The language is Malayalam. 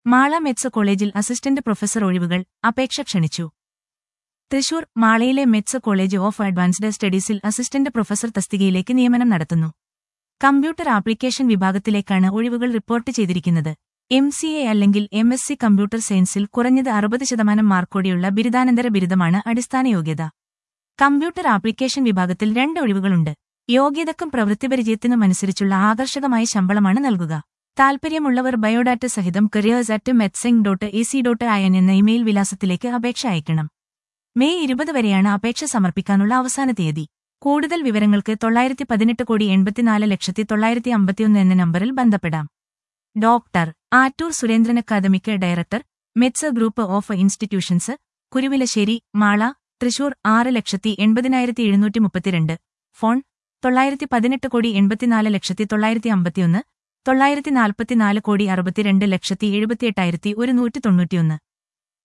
മാള മെറ്റ്സ് കോളേജിൽ അസിസ്റ്റന്റ് പ്രൊഫസർ ഒഴിവുകൾ അപേക്ഷ ക്ഷണിച്ചു തൃശൂർ മാളയിലെ മെറ്റ്സ് കോളേജ് ഓഫ് അഡ്വാൻസ്ഡ് സ്റ്റഡീസിൽ അസിസ്റ്റന്റ് പ്രൊഫസർ തസ്തികയിലേക്ക് നിയമനം നടത്തുന്നു കമ്പ്യൂട്ടർ ആപ്ലിക്കേഷൻ വിഭാഗത്തിലേക്കാണ് ഒഴിവുകൾ റിപ്പോർട്ട് ചെയ്തിരിക്കുന്നത് എം സി എ അല്ലെങ്കിൽ എം എസ് സി കമ്പ്യൂട്ടർ സയൻസിൽ കുറഞ്ഞത് അറുപത് ശതമാനം മാർക്കോടെയുള്ള ബിരുദാനന്തര ബിരുദമാണ് അടിസ്ഥാന യോഗ്യത കമ്പ്യൂട്ടർ ആപ്ലിക്കേഷൻ വിഭാഗത്തിൽ രണ്ട് ഒഴിവുകളുണ്ട് യോഗ്യതക്കും പ്രവൃത്തിപരിചയത്തിനും അനുസരിച്ചുള്ള ആകർഷകമായ ശമ്പളമാണ് നൽകുക താൽപര്യമുള്ളവർ ബയോഡാറ്റ സഹിതം കരിയേഴ്സ് അറ്റ് മെറ്റ്സിംഗ് dot A C dot in എന്ന ഇമെയിൽ വിലാസത്തിലേക്ക് അപേക്ഷ അയക്കണം മെയ് ഇരുപത് വരെയാണ് അപേക്ഷ സമർപ്പിക്കാനുള്ള അവസാന തീയതി കൂടുതൽ വിവരങ്ങൾക്ക് തൊള്ളായിരത്തി പതിനെട്ട് കോടി എൺപത്തിനാല് ലക്ഷത്തി തൊള്ളായിരത്തി അമ്പത്തിയൊന്ന് എന്ന നമ്പറിൽ ബന്ധപ്പെടാം doctor Attoor Surendran academic director METS group of institutions Kuruvilassery Mala Thrissur ആറ് ലക്ഷത്തി എൺപതിനായിരത്തി എഴുന്നൂറ്റി മുപ്പത്തിരണ്ട് ഫോൺ തൊള്ളായിരത്തി പതിനെട്ട് കോടി എൺപത്തിനാല് ലക്ഷത്തി തൊള്ളായിരത്തി അമ്പത്തിയൊന്ന് തൊള്ളായിരത്തി നാൽപ്പത്തിനാല് കോടി അറുപത്തിരണ്ട് ലക്ഷത്തി എഴുപത്തിയെട്ടായിരത്തി ഒരുന്നൂറ്റി തൊണ്ണൂറ്റിയൊന്ന്